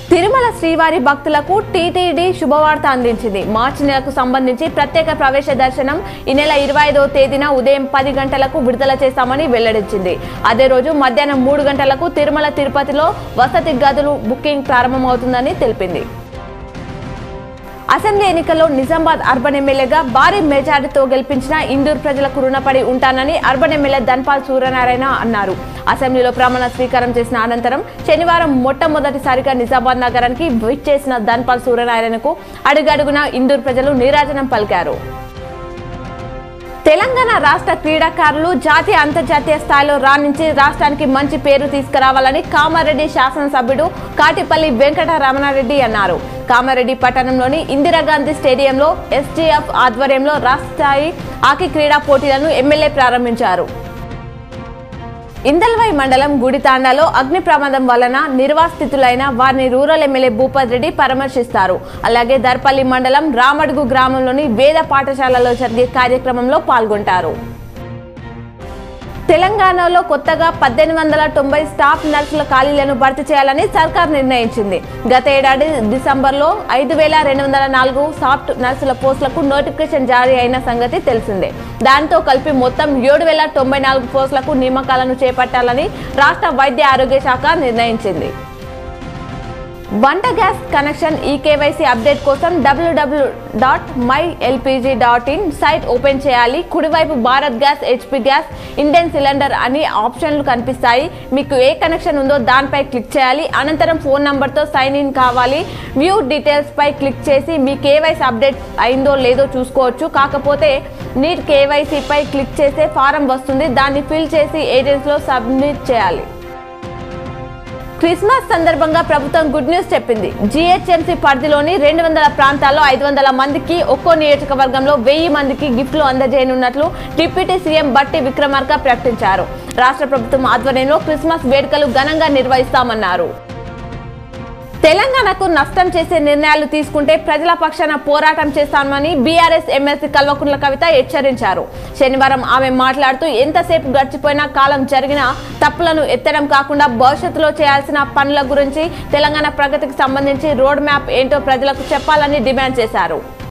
తిరుమల శ్రీవారి భక్తులకు టీటీడీ శుభవార్త అందించింది మార్చి నెలకు సంబంధించి ప్రత్యేక ప్రవేశ దర్శనం ఈ నెల ఇరవై ఐదవ తేదీన ఉదయం పది గంటలకు విడుదల చేస్తామని వెల్లడించింది అదే రోజు మధ్యాహ్నం మూడు గంటలకు తిరుమల తిరుపతిలో వసతి గదులు బుకింగ్ ప్రారంభమవుతుందని తెలిపింది అసెంబ్లీ ఎన్నికల్లో నిజామాబాద్ అర్బన్ ఎమ్మెల్యేగా భారీ మెజారిటీతో గెలిపించిన ఇందూరు ప్రజలకు రుణపడి ఉంటానని అర్బన్ ఎమ్మెల్యే ధన్పాల్ సూర్యనారాయణ అన్నారు అసెంబ్లీలో ప్రమాణ స్వీకారం చేసిన అనంతరం శనివారం మొట్టమొదటిసారిగా నిజామాబాద్ నగరానికి విచ్చేసిన ధన్పాల్ సూర్యనారాయణకు అడుగడుగున ఇందూరు ప్రజలు నీరాజనం పలికారు తెలంగాణ రాష్ట్ర క్రీడాకారులు జాతీయ అంతర్జాతీయ స్థాయిలో రాణించి రాష్ట్రానికి మంచి పేరు తీసుకురావాలని కామారెడ్డి శాసనసభ్యుడు కాటిపల్లి వెంకట రమణారెడ్డి అన్నారు కామారెడ్డి పట్టణంలోని ఇందిరాగాంధీ స్టేడియంలో ఎస్టీఎఫ్ ఆధ్వర్యంలో రాష్ట్ర స్థాయి హాకీ క్రీడా పోటీలను ఎమ్మెల్యే ప్రారంభించారు ఇందల్వై మండలం గుడితాండాలో అగ్ని ప్రమాదం వలన నిర్వాసితులైన వారిని రూరల్ ఎమ్మెల్యే భూపత్ రెడ్డి పరామర్శిస్తారు అలాగే దర్పల్లి మండలం రామడుగు గ్రామంలోని వేద పాఠశాలలో జరిగే కార్యక్రమంలో పాల్గొంటారు తెలంగాణలో కొత్తగా పద్దెనిమిది వందల తొంభై స్టాఫ్ నర్సుల ఖాళీలను భర్తీ చేయాలని సర్కార్ నిర్ణయించింది గత ఏడాది డిసెంబర్లో ఐదు వేల రెండు వందల నాలుగు సాఫ్ట్ నర్సుల పోస్టులకు నోటిఫికేషన్ జారీ అయిన సంగతి తెలిసిందే దాంతో కలిపి మొత్తం ఏడు వేల తొంభై నాలుగు పోస్టులకు నియామకాలను చేపట్టాలని రాష్ట్ర వైద్య ఆరోగ్య శాఖ నిర్ణయించింది వంట gas connection e KYC update కోసం డబ్ల్యూడబ్ల్యూ dot my LPG dot in site open చేయాలి కుడివైపు Bharat gas HP gas Indian cylinder అని ఆప్షన్లు కనిపిస్తాయి మీకు ఏ కనెక్షన్ ఉందో దానిపై క్లిక్ చేయాలి అనంతరం ఫోన్ నంబర్తో సైన్ ఇన్ కావాలి వ్యూ డీటెయిల్స్ పై క్లిక్ చేసి మీ కేవైసీ అప్డేట్ అయిందో లేదో చూసుకోవచ్చు కాకపోతే నీట్ కేవైసీపై క్లిక్ చేస్తే ఫారం వస్తుంది దాన్ని ఫిల్ చేసి ఏజెన్సీలో సబ్మిట్ చేయాలి క్రిస్మస్ సందర్భంగా ప్రభుత్వం గుడ్ న్యూస్ చెప్పింది జీహెచ్ఎంసీ పరిధిలోని రెండు వందల ప్రాంతాల్లో ఐదు వందల మందికి ఒక్కో నియోజకవర్గంలో వెయ్యి మందికి గిఫ్ట్లు అందజేయనున్నట్లు డిప్యూటీ సీఎం బట్టి విక్రమార్క ప్రకటించారు రాష్ట్ర ప్రభుత్వం ఆధ్వర్యంలో క్రిస్మస్ వేడుకలు ఘనంగా నిర్వహిస్తామన్నారు తెలంగాణకు నష్టం చేసే నిర్ణయాలు తీసుకుంటే ప్రజల పక్షాన పోరాటం చేస్తామని బీఆర్ఎస్ ఎమ్మెల్సీ కల్వకుంట్ల కవిత హెచ్చరించారు శనివారం ఆమె మాట్లాడుతూ ఎంతసేపు గడిచిపోయినా కాలం జరిగిన తప్పులను ఎత్తడం కాకుండా భవిష్యత్తులో చేయాల్సిన పనుల గురించి తెలంగాణ ప్రగతికి సంబంధించి రోడ్ మ్యాప్ ఏంటో ప్రజలకు చెప్పాలని డిమాండ్ చేశారు